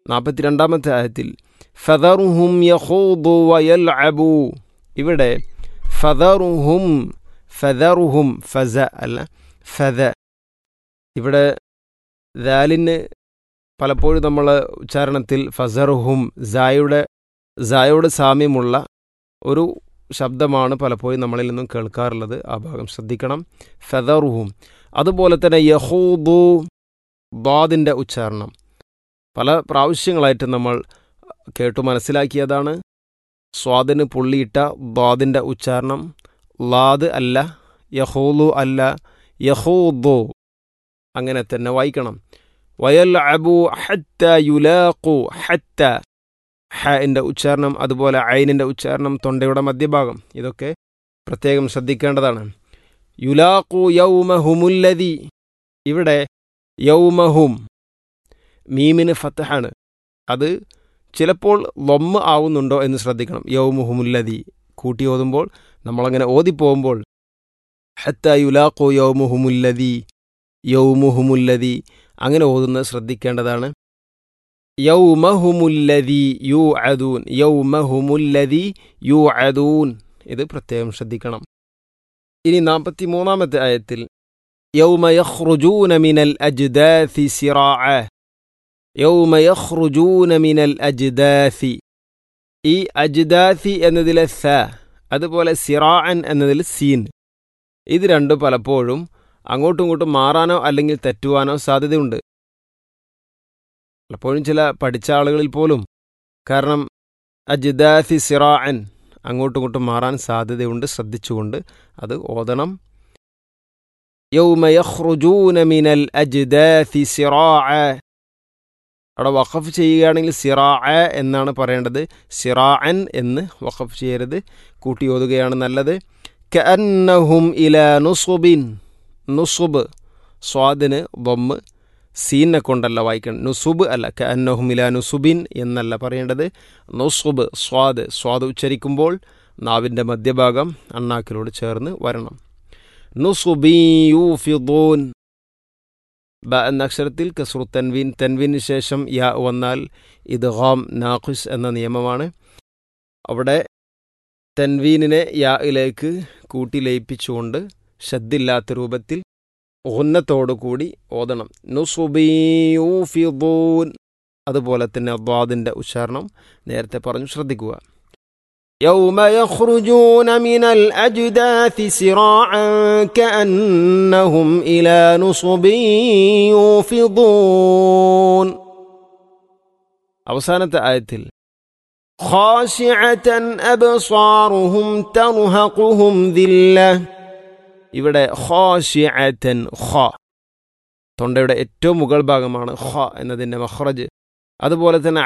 നാൽപ്പത്തിരണ്ടാമത്തെ ആയത്തിൽ ഫദറുഹും യഹൂദു വയൽഅബു ഇവിടെ ഫദറുഹും ഫദറുഹും ഫസ അല്ല ഫദ ഇവിടെ ദാലിന് പലപ്പോഴും നമ്മൾ ഉച്ചാരണത്തിൽ ഫസറുഹും സായുടെ സായോട് സാമ്യമുള്ള ഒരു ശബ്ദമാണ് പലപ്പോഴും നമ്മളിൽ നിന്നും കേൾക്കാറുള്ളത് ആ ഭാഗം ശ്രദ്ധിക്കണം ഫെദറുഹും അതുപോലെ തന്നെ യഹൂദു ബാദിൻ്റെ ഉച്ചാരണം പല പ്രാവശ്യങ്ങളായിട്ട് നമ്മൾ കേട്ടു മനസ്സിലാക്കിയതാണ് സ്വാദിന് പുള്ളിയിട്ട ബാദിൻ്റെ ഉച്ചാരണം ലാദ് അല്ല യഹൂലു അല്ല യഹൂദു അങ്ങനെ തന്നെ വായിക്കണം വയൽ അബു ഹത്ത യുലാഖു ഹത്ത ഹൻ്റെ ഉച്ചാരണം അതുപോലെ ഐനിൻ്റെ ഉച്ചാരണം തൊണ്ടയുടെ മധ്യഭാഗം ഇതൊക്കെ പ്രത്യേകം ശ്രദ്ധിക്കേണ്ടതാണ് യുലാഖു യൗമഹുമുല്ലതി ഇവിടെ യൗമഹും മീമിന് ഫത്തഹാണ് അത് ചിലപ്പോൾ ലൊമ്മ ആവുന്നുണ്ടോ എന്ന് ശ്രദ്ധിക്കണം യൗമുഹുമുല്ലതി കൂട്ടി ഓതുമ്പോൾ നമ്മളങ്ങനെ ഓതിപ്പോകുമ്പോൾ ഹത്ത യുലാഖു യൗമുഹുമുല്ലതി യൗമുഹുമുല്ലതി അങ്ങനെ ഓതുന്നത് ശ്രദ്ധിക്കേണ്ടതാണ് യൗമഹുമുല്ലതി യു അദൂൻ യൗമഹുമുല്ലതി യു അദൂൻ ഇത് പ്രത്യേകം ശ്രദ്ധിക്കണം ഇനി നാൽപ്പത്തി മൂന്നാമത്തെ ആയത്തിൽ يوم يخرجون من الأجداث سراعا يوم يخرجون من الأجداث ഈ അജ്ദാഥി എന്നതിലെ സ അതുപോലെ സിറാഅൻ എന്നതിൽ സീൻ ഇത് രണ്ടും പലപ്പോഴും അങ്ങോട്ടും ഇങ്ങോട്ടും മാറാനോ അല്ലെങ്കിൽ തെറ്റുവാനോ സാധ്യതയുണ്ട് പലപ്പോഴും ചില പഠിച്ച ആളുകളിൽ പോലും കാരണം അജ്ദാഥി സിറാഅൻ അങ്ങോട്ടും ഇങ്ങോട്ടും മാറാൻ സാധ്യതയുണ്ട് ശ്രദ്ധിച്ചുകൊണ്ട് അത് ഓതണം യൗമ യഖ്റുജൂന മിനൽ അജ്ദാഥി സിറാഅ അവിടെ വഖഫ് ചെയ്യുകയാണെങ്കിൽ സിറാഅ എന്നാണ് പറയേണ്ടത് സിറാഅൻ എന്ന് വഖഫ് ചെയ്യരുത് കൂട്ടി ഓതുകയാണ് നല്ലത് കഅന്നഹും ഇല നുസുബിൻ നുസുബ് സ്വാദിന് ബൊമ്മ് സീനെ കൊണ്ടല്ല വായിക്കണം നുസുബ് അല്ല കഅന്നഹും ഇല നുസുബിൻ എന്നല്ല പറയേണ്ടത് നുസുബ് സ്വാദ് സ്വാദ് ഉച്ചരിക്കുമ്പോൾ നാവിൻ്റെ മധ്യഭാഗം അണ്ണാക്കിലോട് ചേർന്ന് വരണം നുസുബിയൂഫിദൂൻ ബ എന്ന അക്ഷരത്തിൽ കസ്രു തൻവീൻ തൻവീന് ശേഷം യാ വന്നാൽ ഇത് ഹാം നാഖുസ് എന്ന നിയമമാണ് അവിടെ തൻവീനിനെ യായിലേക്ക് കൂട്ടി ലയിപ്പിച്ചുകൊണ്ട് ശദ്ദില്ലാത്ത രൂപത്തിൽ കൂടി ഓതണം നുസുബിയൂഫിദൂൻ അതുപോലെ തന്നെ അദ്വാദിൻ്റെ ഉച്ചാരണം നേരത്തെ പറഞ്ഞു ശ്രദ്ധിക്കുക يوم يخرجون من الأجداث سراعا كأنهم إلى نصب يوفضون അവസാനത്തെ ആയത്തിൽ خاشعة أبصارهم ترهقهم ذلة ഇവിടെ ഖാഷിഅതൻ ഖ തൊണ്ടയുടെ ഏറ്റവും മുകൾ ഭാഗമാണ് ഖ എന്നതിൻ്റെ മഖ്റജ് അതുപോലെ തന്നെ